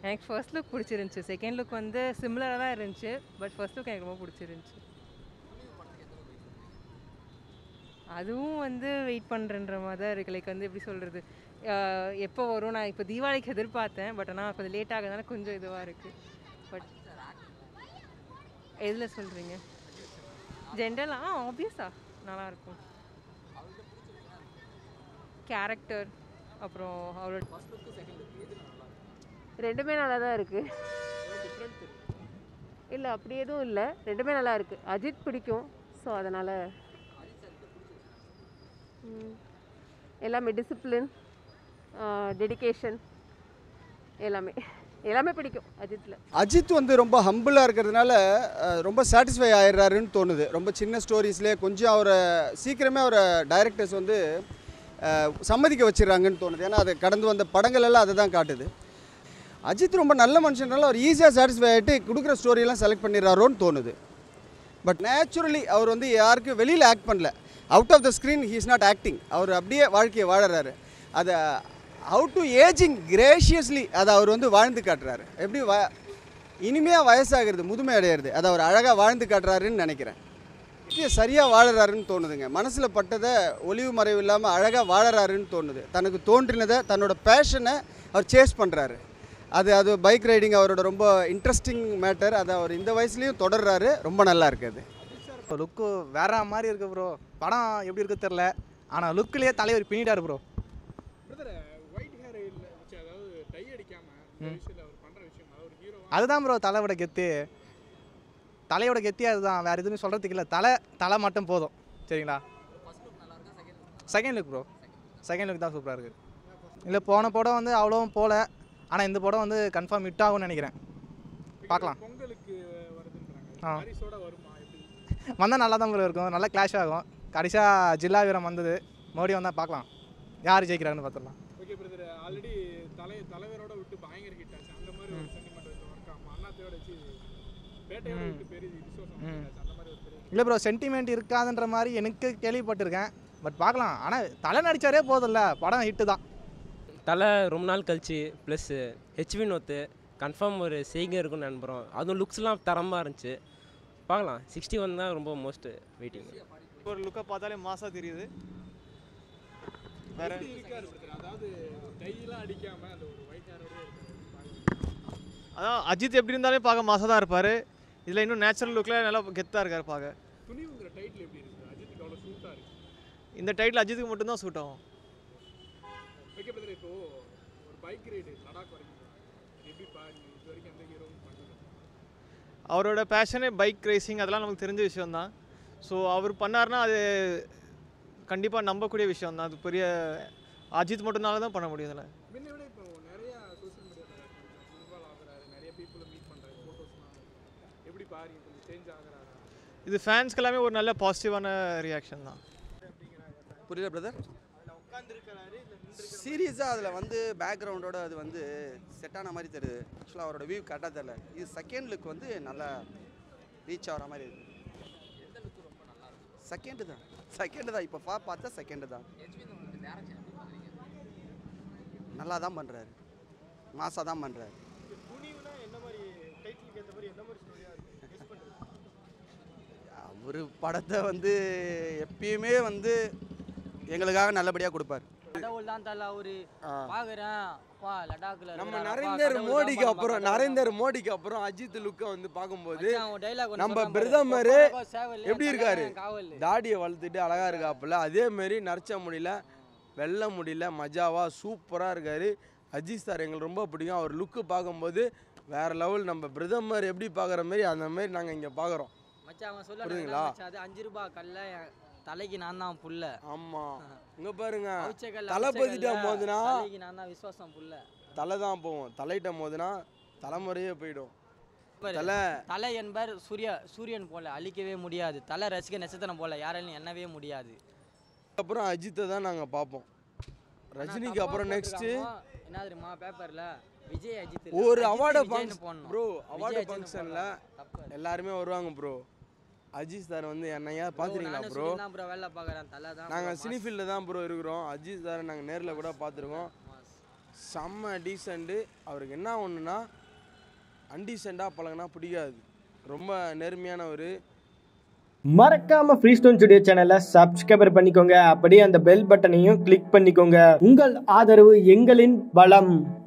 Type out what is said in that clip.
எனக்கு first look பிடிச்சிருந்துச்சி second look வந்து சிமிலராக தான் இருந்துச்சு பட் ஃபர்ஸ்ட் லுக் எனக்கு ரொம்ப பிடிச்சிருந்துச்சி அதுவும் வந்து வெயிட் பண்ணுறன்ற மாதிரி தான் இருக்குது லைக் வந்து எப்படி சொல்கிறது எப்போ வரும் நான் இப்போ தீபாவளிக்கு எதிர்பார்த்தேன் பட் ஆனால் கொஞ்சம் லேட் ஆகுறதுனால கொஞ்சம் இதுவாக இருக்குது பட் எதில் சொல்கிறீங்க ஜென்ரலாக ஆ ஆப்வியஸா நல்லாயிருக்கும் கேரக்டர் அப்புறம் அவரோட ரெண்டுமே நல்லா தான் இருக்குது இல்லை அப்படி எதுவும் இல்லை ரெண்டுமே நல்லா இருக்குது அஜித் பிடிக்கும் ஸோ அதனால் எல்லாமே டிசிப்ளின் டெடிகேஷன் எல்லாமே எல்லாமே பிடிக்கும் அஜித்தில் அஜித் வந்து ரொம்ப ஹம்பிளாக இருக்கிறதுனால அஹ், ரொம்ப சாட்டிஸ்ஃபை ஆயிடுறாருன்னு தோணுது ரொம்ப சின்ன ஸ்டோரிஸ்லேயே கொஞ்சம் அவரை சீக்கிரமே அவரை டைரக்டர்ஸ் வந்து அஹ், சம்மதிக்க வச்சிடுறாங்கன்னு தோணுது ஏன்னா அது கடந்து வந்த படங்கள் எல்லாம் அதை தான் காட்டுது அஜித் ரொம்ப நல்ல மனுஷனால அவர் ஈஸியாக சாட்டிஸ்ஃபை ஆகிட்டு கொடுக்குற ஸ்டோரியெல்லாம் செலக்ட் பண்ணிடுறாரோன்னு தோணுது பட் நேச்சுரலி அவர் வந்து யாருக்கும் வெளியில் ஆக்ட் பண்ணல out of the screen he is not acting அவர் அப்படியே வாழ்க்கையை வாழறாரு அதை ஹவு டு ஏஜிங் கிரேஷியஸ்லி அதை அவர் வந்து வாழ்ந்து காட்டுறாரு எப்படி வ இனிமையாக வயசாகிறது முதுமை அடையிறது அதை அவர் அழகாக வாழ்ந்து காட்டுறாருன்னு நினைக்கிறேன் சரியாக வாழறாருன்னு தோணுதுங்க மனசில் பட்டதை ஒளிவு மறைவு இல்லாமல் அழகாக வாழறாருன்னு தோணுது தனக்கு தோன்றினதை தன்னோட பேஷனை அவர் சேஸ் பண்ணுறாரு அது அது பைக் ரைடிங் அவரோட ரொம்ப இன்ட்ரெஸ்டிங் மேட்டர் அதை அவர் இந்த வயசுலேயும் தொடர்றாரு ரொம்ப நல்லா இருக்குது லுக்கு வேற மாதிரி இருக்கு ப்ரோ படம் எப்படி இருக்கு தெரில ஆனால் லுக்கிலேயே தலைவர் பின்னிட்டாரு ப்ரோ ஒயிட் ஹேர் இல்லை அதாவது டை அடிக்காம இந்த விஷயத்தில் அவர் பண்ணுற விஷயம் அவர் ஹீரோ அதுதான் ப்ரோ தலையோட கெத்து தலையோட கெத்தே அதுதான் வேறு எதுவுமே சொல்கிறதுக்கு இல்லை தலை தலை மட்டும் போதும் சரிங்களா second look bro second look தான் சூப்பராக இருக்குது இல்லை போன படம் வந்து அவ்வளோவும் போகல ஆனால் இந்த படம் வந்து கன்ஃபார்ம் ஹிட் ஆகும்னு நினைக்கிறேன் பார்க்கலாம் பொங்கலுக்கு வருதுன்றாங்க ஆ. ஹாரிஸோட வருமா எப்படி வந்தால் நல்லா தான் ப்ரோ இருக்கும் நல்லா கிளாஷ் ஆகும் கடைசியாக ஜில்லா வீரம் வந்தது மறுபடியும் வந்தால் பார்க்கலாம் யார் ஜெயிக்கிறாங்கன்னு பார்த்துடலாம் ஓகே பிரதர் ஆல்ரெடி தலை தலைவரோட விட்டு பயங்கர ஹிட் ஆச்சு அந்த மாதிரி ஒரு சென்டிமெண்ட் வந்து ஒர்க் ஆகும் அண்ணாத்தையோட வச்சு பேட்டையோட விட்டு பெரிய விசுவாசம் ஆச்சு அந்த மாதிரி ஒரு பெரிய இல்லை ப்ரோ சென்டிமெண்ட் இருக்காதுன்ற மாதிரி எனக்கு கேள்விப்பட்டிருக்கேன் பட் பார்க்கலாம் ஆனால் தலை நடித்தாரே போதும்ல படம் ஹிட்டு தான் தலை ரொம்ப நாள் கழிச்சு ப்ளஸ்ஸு ஹெச்வி நோத்து கன்ஃபார்ம் ஒரு செய்கை இருக்கும்னு நம்புகிறோம் அதுவும் லுக்ஸ்லாம் தரமாக இருந்துச்சு பார்க்கலாம் சிக்ஸ்டி ஒன் தான் ரொம்ப மோஸ்ட் வெயிட்டிங் ஒரு லுக்கை பார்த்தாலே மாசாக தெரியுது வேற எப்படி இருக்காரு பிரதர் அதாவது டைலாம் அடிக்காம அந்த ஒரு ஒயிட் ஹேரோட அதான் அஜித் எப்படி இருந்தாலே பார்க்க மாசாக தான் இருப்பார் இதில் இன்னும் நேச்சுரல் லுக்கில் நல்லா கெத்தாக இருக்கார் பார்க்க துணிவுங்கிற டைட்டில் எப்படி இருக்கு அஜித்துக்கு அவ்வளோ சூட்டாக இருக்கு இந்த டைட்டில் அஜித்துக்கு மட்டும்தான் சூட் ஆகும் ஓகே பிரதர் இப்போ ஒரு பைக் ரைடு லடாக் வரைக்கும் எப்படி பாருங்க இது வரைக்கும் எந்த ஹீரோவும் பண்ணல அவரோட பேஷனே பைக் ரேசிங் அதெல்லாம் நமக்கு தெரிஞ்ச விஷயம்தான் ஸோ அவர் பண்ணாருன்னா அது கண்டிப்பாக நம்பக்கூடிய விஷயம் தான் அது பெரிய அஜித் மட்டும்னால தான் பண்ண முடியும் இதில் முன்ன விட இப்போ நிறைய சோஷியல் மீடியாவில் இன்வால்வ் ஆகுறாரு நிறைய பீப்புளை மீட் பண்ணுறாரு ஃபோட்டோஸ்லாம் எப்படி பாருங்க கொஞ்சம் சேஞ்ச் ஆகுறாரா இது ஃபேன்ஸ்க்கு எல்லாமே ஒரு நல்ல பாசிட்டிவான ரியாக்ஷன் தான் புரியல பிரதர் சீரியஸாக அதில் வந்து பேக்ரவுண்டோட அது வந்து செட்டான மாதிரி தெரியுது ஆக்சுவலாக அவரோட வியூ கரெக்டாக தெரியல இது செகண்ட் லுக் வந்து நல்லா ரீச் ஆகிற மாதிரி இருக்கு செகண்டு தான் செகண்டு தான் இப்போ பா பார்த்தா செகண்டு தான் நல்லா தான் பண்ணுறாரு மாசாக தான் பண்ணுறாரு அவர் படத்தை வந்து எப்பயுமே வந்து எங்களுக்காக நல்லபடியாக கொடுப்பார் கடவுள் தான் தல அவரு பாக்குறேன் வா லடாக்ல நம்ம நரேந்தர் மோடிக்கு அப்புறம் நரேந்தர் மோடிக்கு அப்புறம் அஜித் லுக்கை வந்து பார்க்கும்போது நம்ம பிரதமர் எப்படி இருக்காரு தாடியை வளர்த்துட்டு அழகா இருக்காப்புல அதே மாதிரி நரைச்ச முடியல வெள்ள முடியல மஜாவா சூப்பரா இருக்காரு அஜித் சார் எங்களுக்கு ரொம்ப பிடிக்கும் அவர் லுக்கு பார்க்கும்போது வேற லெவல் நம்ம பிரதமர் எப்படி பார்க்குற மாதிரி அந்த மாதிரி நாங்கள் இங்கே பார்க்குறோம் மச்சான் அவன் சொல்ல புரியுதுங்களா? அது அஞ்சு ரூபாய் கல்ல என் தலைக்கு நான் தான் புல்ல ஆமா இங்க பாருங்க அவிச்ச கல்ல, தளபதிட்ட அவிச்ச கல்ல, மோதுனா தலைக்கு நான் தான் விசுவாசம் புல்ல தலை தான் போவோம் தலையிட்ட மோதுனா தலைமுறையே போயிடும் தலை தலை என்பர் சூரிய சூரியன் போல அழிக்கவே முடியாது தலை ரசிக நட்சத்திரம் போல யாராலையும் எண்ணவே முடியாது அப்புறம் அஜித்தை தான் நாங்கள் பார்ப்போம் ரஜினிக்கு தப்பா அப்புறம் நெக்ஸ்ட்டு போட்டிருக்காங்க. என்ன தெரியுமா பேப்பர்ல விஜய் அஜித் இல்ல, ஒரு அஜித் அவார்டு விஜய்னு ஃபங்க்ஷன் போடணும். ப்ரோ அவார்டு விஜய் அஜித்னு ஃபங்க்ஷனில் போடலாம். தப்பு. எல்லாருமே வருவாங்க ப்ரோ அஜித் சார் வந்து என்னையா பார்த்துருக்கீங்களா நானும் ப்ரோ சுனில் தான் ப்ரோ வேலை பார்க்குறேன் தலை தான் நாங்கள் bro, சினி mass. ஃபீல்டில் தான் ப்ரோ இருக்கிறோம் அஜித் சார் நாங்கள் நேரில் கூட பார்த்துருக்கோம் செம்ம டீசெண்ட்டு அவருக்கு என்ன ஒன்றுனா அன்டீசெண்டாக பழகினா பிடிக்காது ரொம்ப நேர்மையானவர் மறக்காம ஃப்ரீ ஸ்டோன் ஸ்டுடியோ சேனலை சப்ஸ்கிரைபர் பண்ணிக்கோங்க அப்படியே அந்த பெல் பட்டனையும் கிளிக் பண்ணிக்கோங்க உங்கள் ஆதரவு எங்களின் பலம்